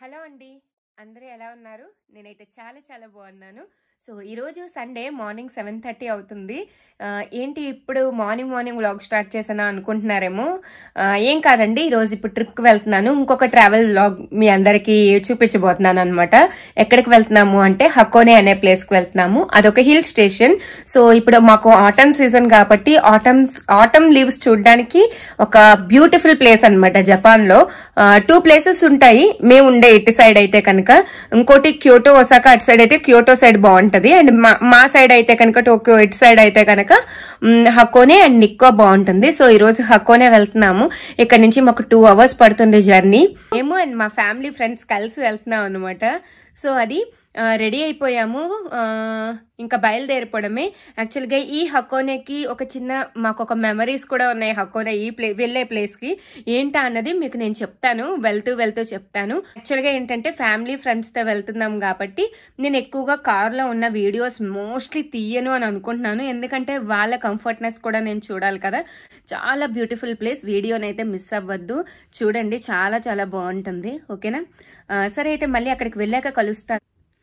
hello అండి అందరూ ఎలా ఉన్నారు నేనైతే చాలా చాలా బాగున్నాను సో ఈరోజు సండే మార్నింగ్ సెవెన్ థర్టీ అవుతుంది ఆ, ఏంటి ఇప్పుడు మార్నింగ్ మార్నింగ్ వ్లాగ్ స్టార్ట్ చేసానా అనుకుంటున్నారేమో ఆ, ఏం కాదండి ఈరోజు ఇప్పుడు ట్రిప్కి వెళ్తున్నాను ఇంకొక ట్రావెల్ వ్లాగ్ మీ అందరికీ చూపించబోతున్నాను అనమాట ఎక్కడికి వెళ్తున్నాము అంటే హకోనే అనే ప్లేస్కి వెళ్తున్నాము అదొక హిల్ స్టేషన్ సో ఇప్పుడు మాకు ఆటమ్ సీజన్ కాబట్టి ఆటమ్స్ ఆటమ్ లీవ్స్ చూడడానికి ఒక బ్యూటిఫుల్ ప్లేస్ అనమాట జపాన్ లో టూ ప్లేసెస్ ఉంటాయి మేము ఉండే ఇటు సైడ్ అయితే కనుక ఇంకోటి క్యోటో ఒసాకా అటు సైడ్ అయితే క్యోటో సైడ్ బాగుంటది అండ్ మా- మా సైడ్ అయితే కనుక టోక్యో ఇటు సైడ్ అయితే కనుక మ్, హకోనే అండ్ నిక్కో బాగుంటుంది సో ఈ రోజు హకోనే వెళ్తున్నాము ఇక్కడ నుంచి మాకు టూ అవర్స్ పడుతుంది జర్నీ మేము అండ్ మా ఫ్యామిలీ ఫ్రెండ్స్ కలిసి వెళ్తున్నాం అనమాట సో అది రెడీ అయిపోయాము ఆ, ఇంకా బయలుదేరిపోవడమే యాక్చువల్గా ఈ హకోనేకి ఒక చిన్న మాకు ఒక మెమరీస్ కూడా ఉన్నాయి హకోనే ఈ ప్లే వెళ్ళే ప్లేస్కి ఏంటా అన్నది మీకు నేను చెప్తాను వెళ్తూ వెళ్తూ చెప్తాను యాక్చువల్గా ఏంటంటే ఫ్యామిలీ ఫ్రెండ్స్తో వెళ్తున్నాం కాబట్టి నేను ఎక్కువగా కార్లో ఉన్న వీడియోస్ మోస్ట్లీ తీయను అని అనుకుంటున్నాను ఎందుకంటే వాళ్ళ కంఫర్ట్నెస్ కూడా నేను చూడాలి కదా చాలా బ్యూటిఫుల్ ప్లేస్ వీడియోనైతే మిస్ అవ్వద్దు చూడండి చాలా చాలా బాగుంటుంది ఓకేనా ఆ, సరే అయితే మళ్ళీ అక్కడికి వెళ్ళాక కలుస్తాను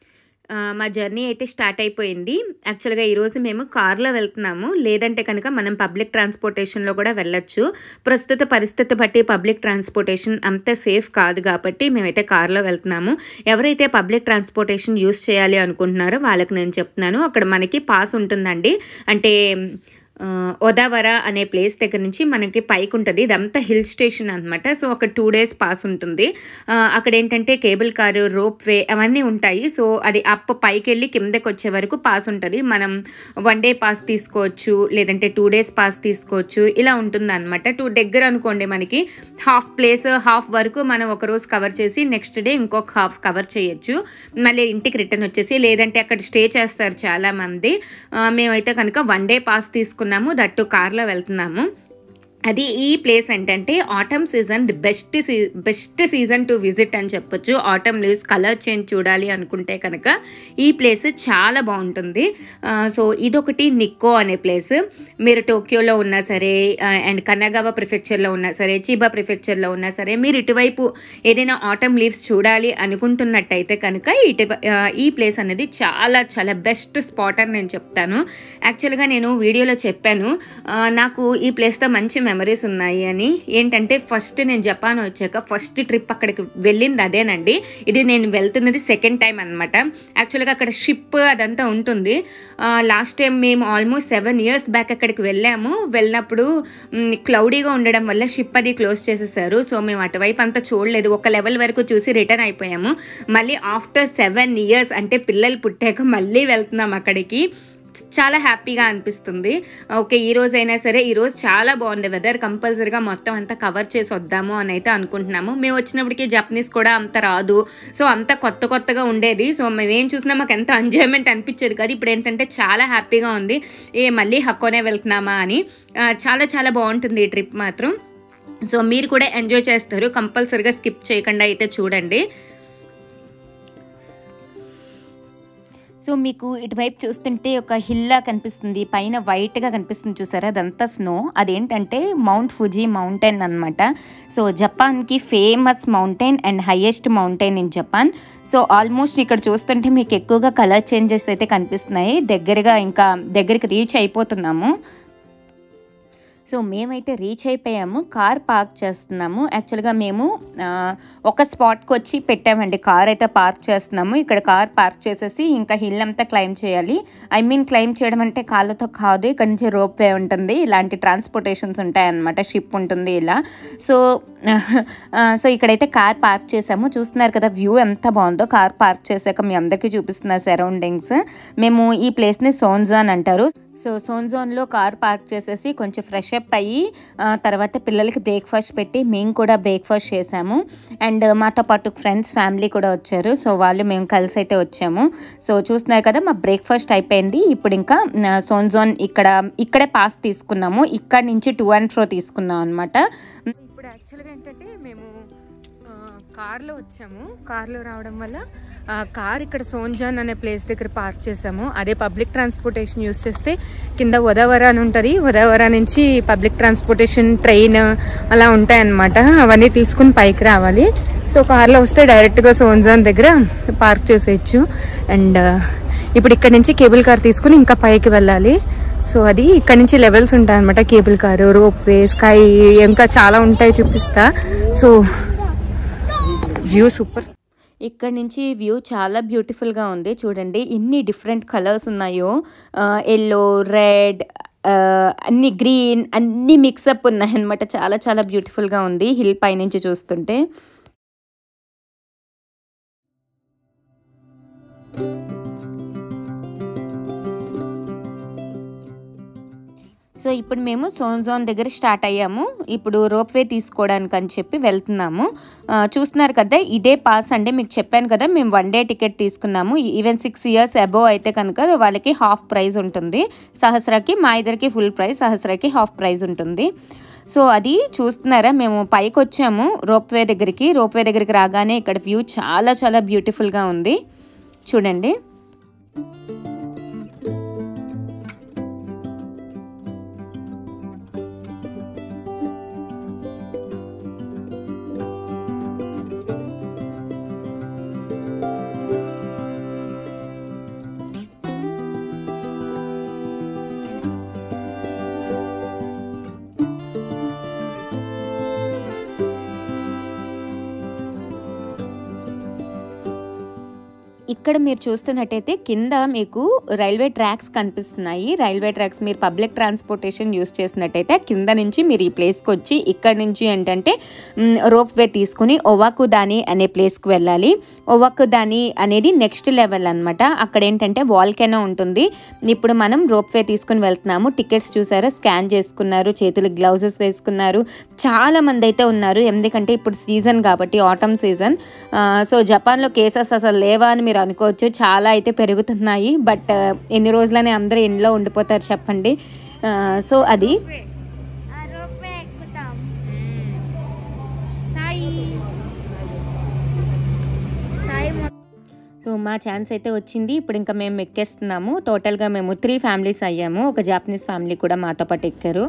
ఆ, మా జర్నీ అయితే స్టార్ట్ అయిపోయింది యాక్చువల్గా ఈరోజు మేము కార్లో వెళ్తున్నాము లేదంటే కనుక మనం పబ్లిక్ ట్రాన్స్పోర్టేషన్లో కూడా వెళ్ళొచ్చు ప్రస్తుత పరిస్థితి బట్టి పబ్లిక్ ట్రాన్స్పోర్టేషన్ అంత సేఫ్ కాదు కాబట్టి మేమైతే కార్లో వెళ్తున్నాము ఎవరైతే పబ్లిక్ ట్రాన్స్పోర్టేషన్ యూస్ చేయాలి అనుకుంటున్నారో వాళ్ళకి నేను చెప్తున్నాను అక్కడ మనకి పాస్ ఉంటుందండి అంటే ఆ, ఒదావర అనే ప్లేస్ దగ్గర నుంచి మనకి పైకి ఉంటుంది ఇదంతా హిల్ స్టేషన్ అనమాట సో ఒక టూ డేస్ పాస్ ఉంటుంది ఆ, అక్కడ ఏంటంటే కేబుల్ కారు రోప్ వే అవన్నీ ఉంటాయి సో అది అప్ పైకి వెళ్ళి కిందకి వచ్చే వరకు పాస్ ఉంటుంది మనం వన్ డే పాస్ తీసుకోవచ్చు లేదంటే టూ డేస్ పాస్ తీసుకోవచ్చు ఇలా ఉంటుంది అనమాట టూ దగ్గర అనుకోండి మనకి హాఫ్ ప్లేస్ హాఫ్ వరకు మనం ఒక రోజు కవర్ చేసి నెక్స్ట్ డే ఇంకొక హాఫ్ కవర్ చేయొచ్చు మళ్ళీ ఇంటికి రిటర్న్ వచ్చేసి లేదంటే అక్కడ స్టే చేస్తారు చాలా మంది ఆ, మేమైతే కనుక వన్ డే పాస్ తీసుకున్నాము దట్టు కార్లో వెళ్తున్నాము అది ఈ ప్లేస్ ఏంటంటే autumn season the best see best season to visit అని చెప్పొచ్చు ఆటమ్ లీవ్స్ కలర్ చేంజ్ చూడాలి అనుకుంటే కనుక ఈ ప్లేస్ చాలా బాగుంటుంది ఆ, సో ఇదొకటి నిక్కో అనే ప్లేస్ మీరు టోక్యోలో ఉన్నా సరే అండ్ కనగావా ప్రిఫెక్చర్లో ఉన్నా సరే చిబా ప్రిఫెక్చర్లో ఉన్నా సరే మీరు ఇటువైపు ఏదైనా ఆటమ్ లీవ్స్ చూడాలి అనుకుంటున్నట్టయితే కనుక ఇటు ఆ, ఈ ప్లేస్ అనేది చాలా చాలా బెస్ట్ స్పాట్ అని నేను చెప్తాను యాక్చువల్గా నేను వీడియోలో చెప్పాను ఆ, నాకు ఈ ప్లేస్తో మంచి మెమరీస్ ఉన్నాయి అని ఏంటంటే ఫస్ట్ నేను జపాన్ వచ్చాక ఫస్ట్ ట్రిప్ అక్కడికి వెళ్ళింది అదేనండి ఇది నేను వెళ్తున్నది సెకండ్ టైం అనమాట యాక్చువల్గా అక్కడ షిప్ అదంతా ఉంటుంది లాస్ట్ టైం మేము ఆల్మోస్ట్ సెవెన్ ఇయర్స్ బ్యాక్ అక్కడికి వెళ్ళాము వెళ్ళినప్పుడు క్లౌడీగా ఉండడం వల్ల షిప్ అది క్లోజ్ చేసేసారు సో మేము అటువైపు అంతా చూడలేదు ఒక లెవెల్ వరకు చూసి రిటర్న్ అయిపోయాము మళ్ళీ ఆఫ్టర్ సెవెన్ ఇయర్స్ అంటే పిల్లలు పుట్టాక మళ్ళీ వెళ్తున్నాం అక్కడికి చాలా హ్యాపీగా అనిపిస్తుంది ఓకే ఈ రోజు అయినా సరే ఈ రోజు చాలా బాగుంది వెదర్ కంపల్సరీగా మొత్తం అంతా కవర్ చేసి వద్దాము అని అయితే అనుకుంటున్నాము మేము వచ్చినప్పటికీ జపనీస్ కూడా అంత రాదు సో అంత కొత్త కొత్తగా ఉండేది సో మేము ఏం చూసినా మాకు ఎంత ఎంజాయ్మెంట్ అనిపించేది కదా ఇప్పుడు ఏంటంటే చాలా హ్యాపీగా ఉంది ఏ మళ్ళీ హక్కోనే వెళ్తున్నామా అని ఆ, చాలా చాలా బాగుంటుంది ఈ ట్రిప్ మాత్రం సో మీరు కూడా ఎంజాయ్ చేస్తారు కంపల్సరీగా స్కిప్ చేయకుండా అయితే చూడండి సో మీకు ఇటువైపు చూస్తుంటే ఒక హిల్లా కనిపిస్తుంది పైన వైట్గా కనిపిస్తుంది చూసారా అదంతా స్నో అదేంటంటే మౌంట్ ఫుజీ మౌంటైన్ అనమాట సో జపాన్కి famous mountain and highest mountain in Japan so almost ఇక్కడ చూస్తుంటే మీకు ఎక్కువగా కలర్ చేంజెస్ అయితే కనిపిస్తున్నాయి దగ్గరగా ఇంకా దగ్గరికి రీచ్ అయిపోతున్నాము సో మేమైతే రీచ్ అయిపోయాము కార్ పార్క్ చేస్తున్నాము యాక్చువల్గా మేము ఆ, ఒక స్పాట్కి వచ్చి పెట్టామండి కార్ అయితే పార్క్ చేస్తున్నాము ఇక్కడ కార్ పార్క్ చేసేసి ఇంకా హిల్ అంతా క్లైమ్ చేయాలి ఐ మీన్ క్లైమ్ చేయడం అంటే కాళ్ళతో కాదు ఇక్కడ నుంచి రోప్ వే ఉంటుంది ఇలాంటి ట్రాన్స్పోర్టేషన్స్ ఉంటాయన్నమాట షిప్ ఉంటుంది ఇలా సో ఆ, సో ఇక్కడైతే కార్ పార్క్ చేసాము చూస్తున్నారు కదా వ్యూ ఎంత బాగుందో కార్ పార్క్ చేశాక మీ అందరికీ చూపిస్తున్న సరౌండింగ్స్ మేము ఈ ప్లేస్ని సోన్జా అని అంటారు సో సోన్ జోన్లో కార్ పార్క్ చేసేసి కొంచెం ఫ్రెష్ అప్ అయ్యి ఆ, తర్వాత పిల్లలకి బ్రేక్ఫాస్ట్ పెట్టి మేము కూడా బ్రేక్ఫాస్ట్ చేసాము అండ్ మాతో పాటు ఫ్రెండ్స్ ఫ్యామిలీ కూడా వచ్చారు సో వాళ్ళు మేము కలిసి అయితే వచ్చాము సో చూస్తున్నారు కదా మా బ్రేక్ఫాస్ట్ అయిపోయింది ఇప్పుడు ఇంకా ఆ, సోన్ జోన్ ఇక్కడ ఇక్కడే పాస్ తీసుకున్నాము ఇక్కడ నుంచి టూ అండ్ ఫ్రో తీసుకున్నాం అనమాట ఇప్పుడు యాక్చువల్గా ఏంటంటే మేము ఆ, కార్లో వచ్చాము కార్లో రావడం వల్ల ఆ, కార్ ఇక్కడ సోన్జాన్ అనే ప్లేస్ దగ్గర పార్క్ చేసాము అదే పబ్లిక్ ట్రాన్స్పోర్టేషన్ యూస్ చేస్తే కింద ఉదవర అని ఉంటుంది ఉదవర నుంచి పబ్లిక్ ట్రాన్స్పోర్టేషన్ ట్రైన్ అలా ఉంటాయన్నమాట అవన్నీ తీసుకుని పైకి రావాలి సో కార్లో వస్తే డైరెక్ట్గా సోన్జాన్ దగ్గర పార్క్ చేసేయచ్చు అండ్ ఇప్పుడు ఇక్కడ నుంచి కేబుల్ కార్ తీసుకుని ఇంకా పైకి వెళ్ళాలి సో అది ఇక్కడ నుంచి లెవెల్స్ ఉంటాయి అనమాట cable car ropeway sky ఇంకా చాలా ఉంటాయి చూపిస్తా సో వ్యూ సూపర్ ఇక్కడ నుంచి వ్యూ చాలా బ్యూటిఫుల్గా ఉంది చూడండి ఎన్ని డిఫరెంట్ కలర్స్ ఉన్నాయో ఎల్లో రెడ్ అన్ని గ్రీన్ అన్ని మిక్సప్ ఉన్నాయి అనమాట చాలా చాలా బ్యూటిఫుల్గా ఉంది హిల్ పైనుంచి చూస్తుంటే సో ఇప్పుడు మేము సోన్జోన్ దగ్గర స్టార్ట్ అయ్యాము ఇప్పుడు రోప్వే తీసుకోవడానికి అని చెప్పి వెళ్తున్నాము ఆ, చూస్తున్నారు కదా ఇదే పాస్ అంటే మీకు చెప్పాను కదా మేము వన్ డే టికెట్ తీసుకున్నాము ఈవెన్ సిక్స్ ఇయర్స్ అబోవ్ అయితే కనుక వాళ్ళకి హాఫ్ ప్రైస్ ఉంటుంది సహస్రాకి మా ఇద్దరికి ఫుల్ ప్రైస్ సహస్రాకి హాఫ్ ప్రైస్ ఉంటుంది సో అది చూస్తున్నారా మేము పైకి వచ్చాము రోప్వే దగ్గరికి రోప్వే దగ్గరికి రాగానే ఇక్కడ వ్యూ చాలా చాలా బ్యూటిఫుల్గా ఉంది చూడండి ఇక్కడ మీరు చూస్తున్నట్టయితే కింద మీకు రైల్వే ట్రాక్స్ కనిపిస్తున్నాయి రైల్వే ట్రాక్స్ మీరు పబ్లిక్ ట్రాన్స్పోర్టేషన్ యూస్ చేసినట్టయితే కింద నుంచి మీరు ఈ ప్లేస్కి వచ్చి ఇక్కడ నుంచి ఏంటంటే రోప్ వే తీసుకుని ఒవాకుదాని అనే ప్లేస్కి వెళ్ళాలి ఒవాకుదాని అనేది నెక్స్ట్ లెవెల్ అనమాట అక్కడ ఏంటంటే వాల్కెనో ఉంటుంది ఇప్పుడు మనం రోప్ వే తీసుకుని వెళ్తున్నాము టికెట్స్ చూసారా స్కాన్ చేసుకున్నారు చేతులకు గ్లౌజెస్ వేసుకున్నారు చాలా మంది అయితే ఉన్నారు ఎందుకంటే ఇప్పుడు సీజన్ కాబట్టి ఆటమ్ సీజన్ సో జపాన్లో కేసెస్ అసలు లేవా అని మీరు అనుకోవచ్చు చాలా అయితే పెరుగుతున్నాయి బట్ ఎన్ని రోజులని అందరూ ఇంట్లో ఉండిపోతారు చెప్పండి సో అది ఆ రోపే ఎక్కుతాం సాయి సాయి మొ- సో మా ఛాన్స్ అయితే వచ్చింది ఇప్పుడు ఇంకా మేము ఎక్కేస్తున్నాము టోటల్గా మేము త్రీ ఫ్యామిలీస్ అయ్యాము ఒక జాపనీస్ ఫ్యామిలీ కూడా మాతో పాటు ఎక్కారు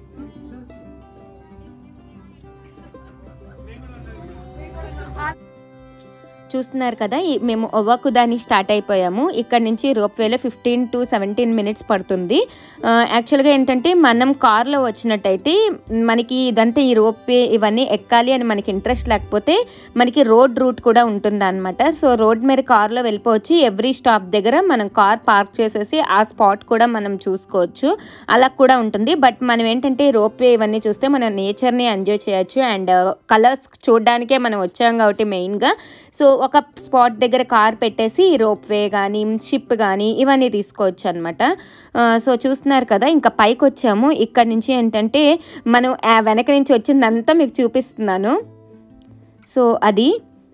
చూస్తున్నారు కదా ఈ- మేము ఒవ్వకుదాని స్టార్ట్ అయిపోయాము ఇక్కడ నుంచి రోప్వేలో ఫిఫ్టీన్ టు సెవెంటీన్ మినిట్స్ పడుతుంది ఆ, యాక్చువల్గా ఏంటంటే మనం కార్లో వచ్చినట్టయితే మనకి ఇదంతా ఈ రోప్వే ఇవన్నీ ఎక్కాలి అని మనకి ఇంట్రెస్ట్ లేకపోతే మనకి రోడ్ రూట్ కూడా ఉంటుంది అనమాట సో రోడ్ మీద కార్లో వెళ్ళిపోవచ్చు ఎవ్రీ స్టాప్ దగ్గర మనం కార్ పార్క్ చేసేసి ఆ స్పాట్ కూడా మనం చూసుకోవచ్చు అలా కూడా ఉంటుంది బట్ మనం ఏంటంటే రోప్వే ఇవన్నీ చూస్తే మనం నేచర్ని ఎంజాయ్ చేయొచ్చు అండ్ కలర్స్ చూడడానికే మనం వచ్చాం కాబట్టి మెయిన్గా సో ఒక స్పాట్ దగ్గర కార్ పెట్టేసి రోప్ వే కానీ షిప్ కానీ ఇవన్నీ తీసుకోవచ్చు అనమాట సో చూస్తున్నారు కదా ఇంకా పైకి వచ్చాము ఇక్కడ నుంచి ఏంటంటే మనం ఆ వెనక నుంచి వచ్చిందంతా మీకు చూపిస్తున్నాను సో అది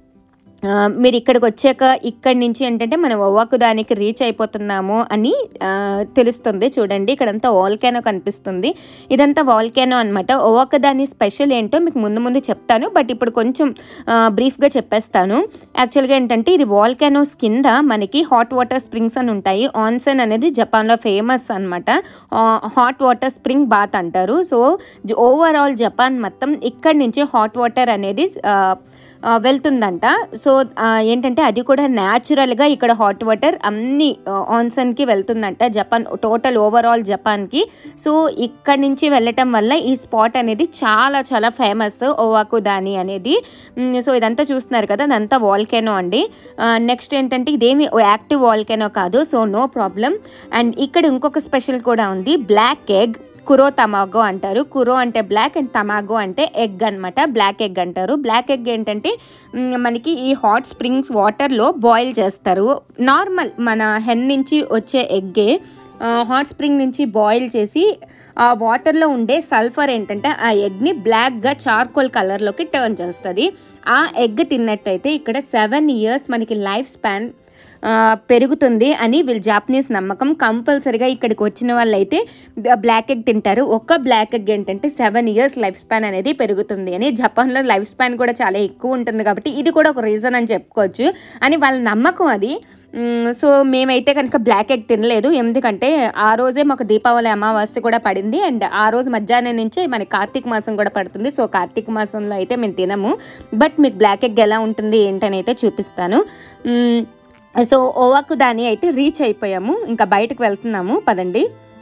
ఆ, మీరు ఇక్కడికి వచ్చాక ఇక్కడి నుంచి ఏంటంటే మనం ఒవ్వకు దానికి రీచ్ అయిపోతున్నాము అని ఆ, తెలుస్తుంది చూడండి ఇక్కడంతా వాల్కానో కనిపిస్తుంది ఇదంతా వాల్కానో అనమాట ఒవ్వకు దాని స్పెషల్ ఏంటో మీకు ముందు ముందు చెప్తాను బట్ ఇప్పుడు కొంచెం బ్రీఫ్గా చెప్పేస్తాను యాక్చువల్గా ఏంటంటే ఇది వాల్కానోస్ కింద మనకి హాట్ వాటర్ స్ప్రింగ్స్ అని ఉంటాయి ఆన్సన్ అనేది జపాన్లో ఫేమస్ అనమాట హాట్ వాటర్ స్ప్రింగ్ బాత్ అంటారు సో ఓవరాల్ జపాన్ మొత్తం ఇక్కడి నుంచి హాట్ వాటర్ అనేది ఆ, ఆ, వెళ్తుందంట సో ఆ, ఏంటంటే అది కూడా న్యాచురల్గా ఇక్కడ హాట్ వాటర్ అన్ని ఆన్సన్కి వెళ్తుందంట జపాన్ టోటల్ ఓవరాల్ జపాన్కి సో ఇక్కడ నుంచి వెళ్ళటం వల్ల ఈ స్పాట్ అనేది చాలా చాలా ఫేమస్ ఓవాకు దాని అనేది మ్, సో ఇదంతా చూస్తున్నారు కదా అదంతా వాల్కెనో అండి నెక్స్ట్ ఏంటంటే ఇదేమి యాక్టివ్ వాల్కెనో కాదు సో నో ప్రాబ్లం అండ్ ఇక్కడ ఇంకొక స్పెషల్ కూడా ఉంది బ్లాక్ ఎగ్ కురో తమాగో అంటారు కురో అంటే బ్లాక్ అండ్ తమాగో అంటే ఎగ్ అన్నమాట బ్లాక్ ఎగ్ అంటారు బ్లాక్ ఎగ్ ఏంటంటే మ్, మనకి ఈ హాట్ స్ప్రింగ్స్ వాటర్లో బాయిల్ చేస్తారు నార్మల్ మన హెన్ నుంచి వచ్చే ఎగ్గే హాట్ స్ప్రింగ్ నుంచి బాయిల్ చేసి ఆ వాటర్లో ఉండే సల్ఫర్ ఏంటంటే ఆ ఎగ్ని బ్లాక్గా చార్కోల్ కలర్లోకి టర్న్ చేస్తుంది ఆ ఎగ్ తిన్నట్టయితే ఇక్కడ సెవెన్ ఇయర్స్ మనకి లైఫ్ స్పాన్ ఆ, పెరుగుతుంది అని వీళ్ళు జాపనీస్ నమ్మకం కంపల్సరీగా ఇక్కడికి వచ్చిన వాళ్ళైతే బ్లాక్ ఎగ్ తింటారు ఒక్క బ్లాక్ ఎగ్ ఏంటంటే సెవెన్ ఇయర్స్ లైఫ్ స్పాన్ అనేది పెరుగుతుంది అని జపాన్లో లైఫ్ స్పాన్ కూడా చాలా ఎక్కువ ఉంటుంది కాబట్టి ఇది కూడా ఒక రీజన్ అని చెప్పుకోవచ్చు అని వాళ్ళ నమ్మకం అది మ్, సో మేమైతే కనుక బ్లాక్ ఎగ్ తినలేదు ఎందుకంటే ఆ రోజే మాకు దీపావళి అమావాస్య కూడా పడింది అండ్ ఆ రోజు మధ్యాహ్నం నుంచే మన కార్తీక మాసం కూడా పడుతుంది సో కార్తీక మాసంలో అయితే మేము తినము బట్ మీకు బ్లాక్ ఎగ్ ఎలా ఉంటుంది ఏంటని అయితే చూపిస్తాను మ్, సో ఓవాకు దాని అయితే రీచ్ అయిపోయాము ఇంకా బయటకు వెళ్తున్నాము పదండి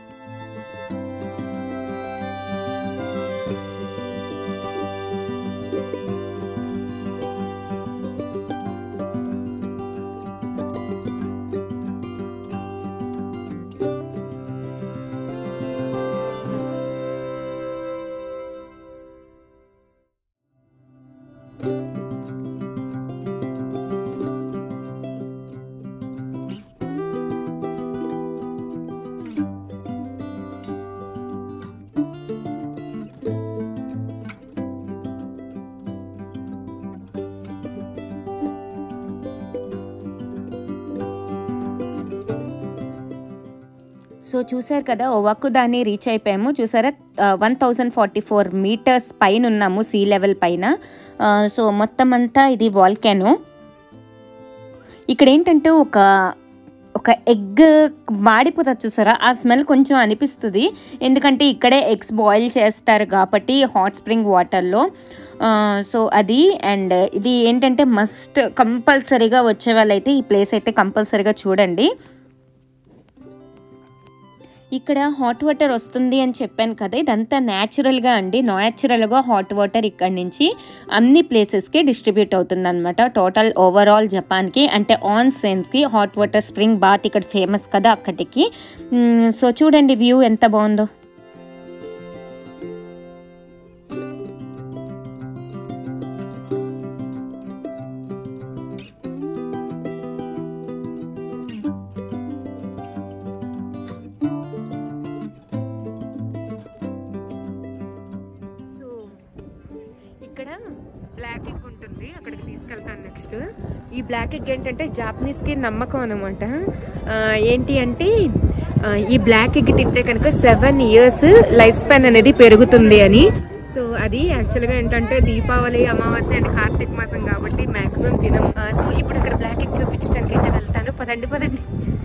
సో చూసారు కదా ఓవాకు దాన్ని రీచ్ అయిపోయాము చూసారా one thousand forty four meters పైన ఉన్నాము సీ లెవెల్ పైన ఆ, సో మొత్తం అంతా ఇది వాల్కానో ఇక్కడ ఏంటంటే ఒక ఒక ఎగ్ మాడిపోతుంది చూసారా ఆ స్మెల్ కొంచెం అనిపిస్తుంది ఎందుకంటే ఇక్కడే ఎగ్స్ బాయిల్ చేస్తారు కాబట్టి హాట్ స్ప్రింగ్ వాటర్లో సో అది అండ్ ఇది ఏంటంటే మస్ట్ కంపల్సరీగా వచ్చే వాళ్ళైతే ఈ ప్లేస్ అయితే కంపల్సరీగా చూడండి ఇక్కడ హాట్ వాటర్ వస్తుంది అని చెప్పాను కదా ఇదంతా న్యాచురల్గా అండి న్యాచురల్గా హాట్ వాటర్ ఇక్కడ నుంచి అన్ని ప్లేసెస్కి డిస్ట్రిబ్యూట్ అవుతుంది అనమాట టోటల్ ఓవరాల్ జపాన్కి అంటే ఆన్ సెన్స్కి హాట్ వాటర్ స్ప్రింగ్ బాత్ ఇక్కడ ఫేమస్ కదా అక్కడికి మ్, సో చూడండి వ్యూ ఎంత బాగుందో సో ఇక్కడ బ్లాక్ ఎగ్ ఉంటుంది అక్కడికి తీసుకెళ్తాను నెక్స్ట్ ఈ బ్లాక్ ఎగ్ ఏంటంటే జాపనీస్కి నమ్మకం అనమాట ఏంటి అంటే ఆ, ఈ బ్లాక్ ఎగ్ తింటే కనుక సెవెన్ ఇయర్స్ లైఫ్ స్పాన్ అనేది పెరుగుతుంది అని సో అది యాక్చువల్గా ఏంటంటే దీపావళి అమావాస్య అండ్ కార్తీక మాసం కాబట్టి మాక్సిమం తినం ఆ, సో ఇప్పుడు అక్కడ బ్లాక్ ఎగ్ చూపించడానికి అయితే వెళ్తాను పదండి పదండి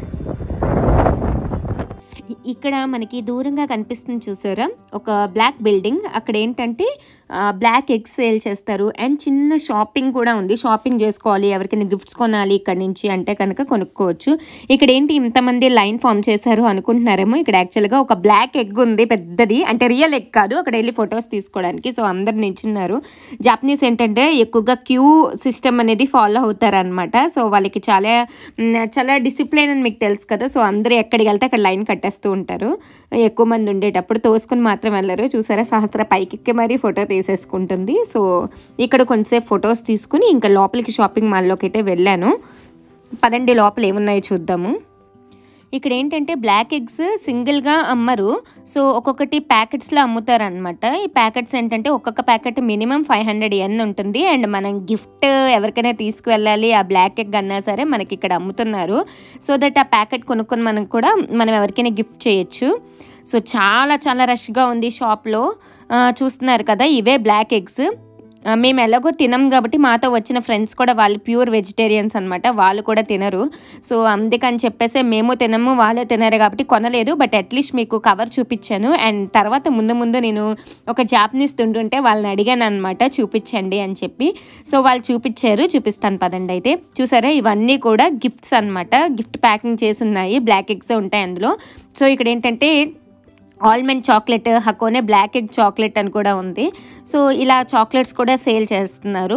ఇ- ఇక్కడ మనకి దూరంగా కనిపిస్తుంది చూసారా ఒక బ్లాక్ బిల్డింగ్ అక్కడ ఏంటంటే బ్లాక్ ఎగ్స్ సేల్ చేస్తారు అండ్ చిన్న షాపింగ్ కూడా ఉంది షాపింగ్ చేసుకోవాలి ఎవరికైనా గిఫ్ట్స్ కొనాలి ఇక్కడ నుంచి అంటే కనుక కొనుక్కోవచ్చు ఇక్కడ ఏంటి ఇంతమంది లైన్ ఫామ్ చేశారు అనుకుంటున్నారేమో ఇక్కడ యాక్చువల్గా ఒక బ్లాక్ ఎగ్ ఉంది పెద్దది అంటే రియల్ ఎగ్ కాదు అక్కడ వెళ్ళి ఫొటోస్ తీసుకోవడానికి సో అందరు నిల్చున్నారు జాపనీస్ ఏంటంటే ఎక్కువగా క్యూ సిస్టమ్ అనేది ఫాలో అవుతారనమాట సో వాళ్ళకి చాలా మ్, చాలా డిసిప్లిన్ అని మీకు తెలుసు కదా సో అందరూ ఎక్కడికి వెళ్తే అక్కడ లైన్ కట్టేస్తూ ఉంటారు ఎక్కువ మంది ఉండేటప్పుడు తోసుకుని మాత్రం వెళ్ళరు చూసారా సహస్ర పైకెక్కి మరీ ఫోటో తీసేసుకుంటుంది సో ఇక్కడ కొంచెంసేపు ఫొటోస్ తీసుకుని ఇంకా లోపలికి షాపింగ్ మాల్లోకి అయితే వెళ్ళాను పదండి లోపల ఏమున్నాయో చూద్దాము ఇక్కడ ఏంటంటే బ్లాక్ ఎగ్స్ సింగిల్గా అమ్మరు సో ఒక్కొక్కటి ప్యాకెట్స్లో అమ్ముతారనమాట ఈ ప్యాకెట్స్ ఏంటంటే ఒక్కొక్క packet minimum five hundred yen ఉంటుంది అండ్ మనం గిఫ్ట్ ఎవరికైనా తీసుకువెళ్ళాలి ఆ బ్లాక్ ఎగ్ అన్నా సరే మనకి ఇక్కడ అమ్ముతున్నారు సో దట్ ఆ ప్యాకెట్ కొనుక్కొని మనం కూడా మనం ఎవరికైనా గిఫ్ట్ చేయొచ్చు సో చాలా చాలా రష్గా ఉంది షాప్లో చూస్తున్నారు కదా ఇవే బ్లాక్ ఎగ్స్ ఆ, మేము ఎలాగో తినం కాబట్టి మాతో వచ్చిన ఫ్రెండ్స్ కూడా వాళ్ళు ప్యూర్ వెజిటేరియన్స్ అనమాట వాళ్ళు కూడా తినరు సో అందుకని చెప్పేసి మేము తినము వాళ్ళే తినరు కాబట్టి కొనలేదు బట్ అట్లీస్ట్ మీకు కవర్ చూపించాను అండ్ తర్వాత ముందు ముందు నేను ఒక జాపనీస్ తింటుంటే వాళ్ళని అడిగాను అనమాట చూపించండి అని చెప్పి సో వాళ్ళు చూపించారు చూపిస్తాను పదండి అయితే చూసారా ఇవన్నీ కూడా గిఫ్ట్స్ అనమాట గిఫ్ట్ ప్యాకింగ్ చేసి ఉన్నాయి బ్లాక్ ఎగ్స్ ఉంటాయి అందులో సో ఇక్కడ ఏంటంటే almond chocolate Hakone black egg chocolate అని కూడా ఉంది సో ఇలా చాక్లెట్స్ కూడా సేల్ చేస్తున్నారు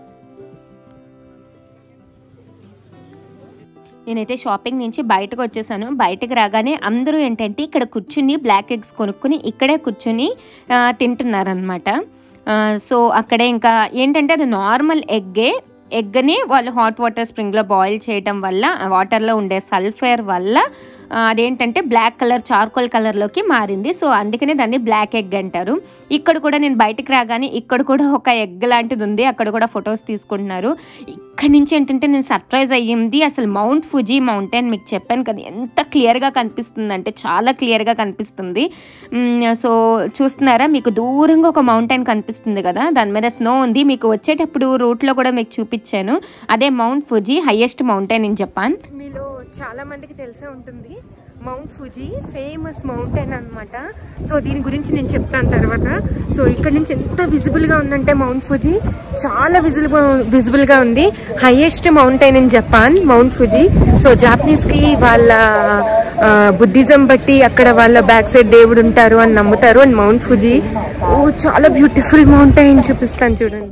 నేనైతే షాపింగ్ నుంచి బయటకు వచ్చేసాను బయటకు రాగానే అందరూ ఏంటంటే ఇక్కడ కూర్చుని బ్లాక్ ఎగ్స్ కొనుక్కుని ఇక్కడే కూర్చుని ఆ, తింటున్నారనమాట ఆ, సో అక్కడే ఇంకా ఏంటంటే అది నార్మల్ ఎగ్గే ఎగ్ని వాళ్ళు హాట్ వాటర్ స్ప్రింగ్లో బాయిల్ చేయడం వల్ల ఆ వాటర్లో ఉండే సల్ఫర్ వల్ల ఆ, అదేంటంటే బ్లాక్ కలర్ చార్కోల్ కలర్లోకి మారింది సో అందుకనే దాన్ని బ్లాక్ ఎగ్ అంటారు ఇక్కడ కూడా నేను బయటికి రాగానే ఇక్కడ కూడా ఒక ఎగ్ లాంటిది ఉంది అక్కడ కూడా ఫొటోస్ తీసుకుంటున్నారు ఇక్కడ నుంచి ఏంటంటే నేను సర్ప్రైజ్ అయ్యింది అసలు మౌంట్ ఫుజీ మౌంటైన్ మీకు చెప్పాను కదా ఎంత క్లియర్గా కనిపిస్తుంది అంటే చాలా క్లియర్గా కనిపిస్తుంది మ్, సో చూస్తున్నారా మీకు దూరంగా ఒక మౌంటైన్ కనిపిస్తుంది కదా దాని మీద స్నో ఉంది మీకు వచ్చేటప్పుడు రూట్లో కూడా మీకు చూపించాను అదే Mount Fuji highest mountain in Japan మీలో చాలా మందికి తెలిసే ఉంటుంది మౌంట్ ఫుజీ ఫేమస్ మౌంటైన్ అన్నమాట సో దీని గురించి నేను చెప్తాను తర్వాత సో ఇక్కడ నుంచి ఎంత విజిబుల్ గా ఉందంటే మౌంట్ ఫుజీ చాలా విజిబుల్ విజిబుల్ గా ఉంది highest mountain in Japan Mount Fuji so Japanese కి వాళ్ళ బుద్ధిజం బట్టి అక్కడ వాళ్ళ బ్యాక్ సైడ్ దేవుడు ఉంటారు అని నమ్ముతారు అండ్ మౌంట్ ఫుజీ ఓ చాలా బ్యూటిఫుల్ మౌంటైన్ చూపిస్తాను చూడండి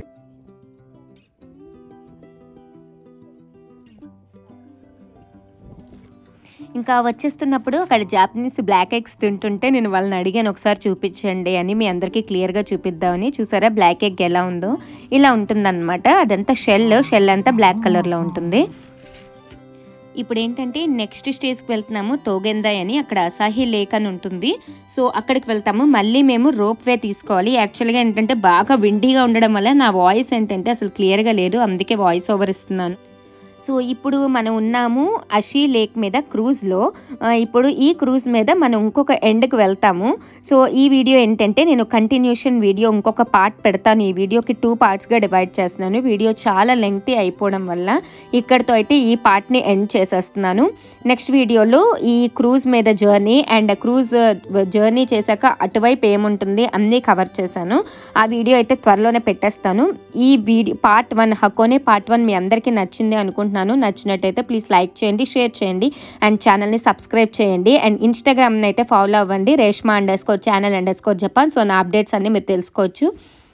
ఇంకా వచ్చేస్తున్నప్పుడు అక్కడ జాపనీస్ బ్లాక్ ఎగ్స్ తింటుంటే నేను వాళ్ళని అడిగాను ఒకసారి చూపించండి అని మీ అందరికీ క్లియర్గా చూపిద్దామని చూసారా బ్లాక్ ఎగ్ ఎలా ఉందో ఇలా ఉంటుందన్నమాట అదంతా షెల్ షెల్ అంతా బ్లాక్ కలర్లో ఉంటుంది ఇప్పుడు ఏంటంటే నెక్స్ట్ స్టేజ్కి వెళ్తున్నాము తోగెందాయ్ అని అక్కడ అసాహి లేక్ అని ఉంటుంది సో అక్కడికి వెళ్తాము మళ్ళీ మేము రోప్ వే తీసుకోవాలి యాక్చువల్గా ఏంటంటే బాగా విండీగా ఉండడం వల్ల నా వాయిస్ ఏంటంటే అసలు క్లియర్గా లేదు అందుకే వాయిస్ ఓవర్ ఇస్తున్నాను సో ఇప్పుడు మనం ఉన్నాము అషీ లేక్ మీద క్రూజ్లో ఆ, ఇప్పుడు ఈ క్రూజ్ మీద మనం ఇంకొక ఎండ్కి వెళ్తాము సో ఈ వీడియో ఏంటంటే నేను కంటిన్యూషన్ వీడియో ఇంకొక పార్ట్ పెడతాను ఈ వీడియోకి టూ పార్ట్స్గా డివైడ్ చేస్తున్నాను వీడియో చాలా లెంగ్తీ అయిపోవడం వల్ల ఇక్కడితో అయితే ఈ పార్ట్ని ఎండ్ చేసేస్తున్నాను నెక్స్ట్ వీడియోలో ఈ క్రూజ్ మీద జర్నీ అండ్ క్రూజ్ జర్నీ చేశాక అటువైపు ఏముంటుంది అన్నీ కవర్ చేశాను ఆ వీడియో అయితే త్వరలోనే పెట్టేస్తాను ఈ video part one Hakone part one మీ అందరికీ నచ్చింది అనుకుంటున్నాను నచ్చినట్టయితే ప్లీజ్ లైక్ చేయండి షేర్ చేయండి అండ్ ఛానల్ని సబ్స్క్రైబ్ చేయండి అండ్ ఇన్స్టాగ్రామ్ని అయితే ఫాలో అవ్వండి Reshma underscore channel underscore Japan so నా అప్డేట్స్ అన్ని మీరు తెలుసుకోవచ్చు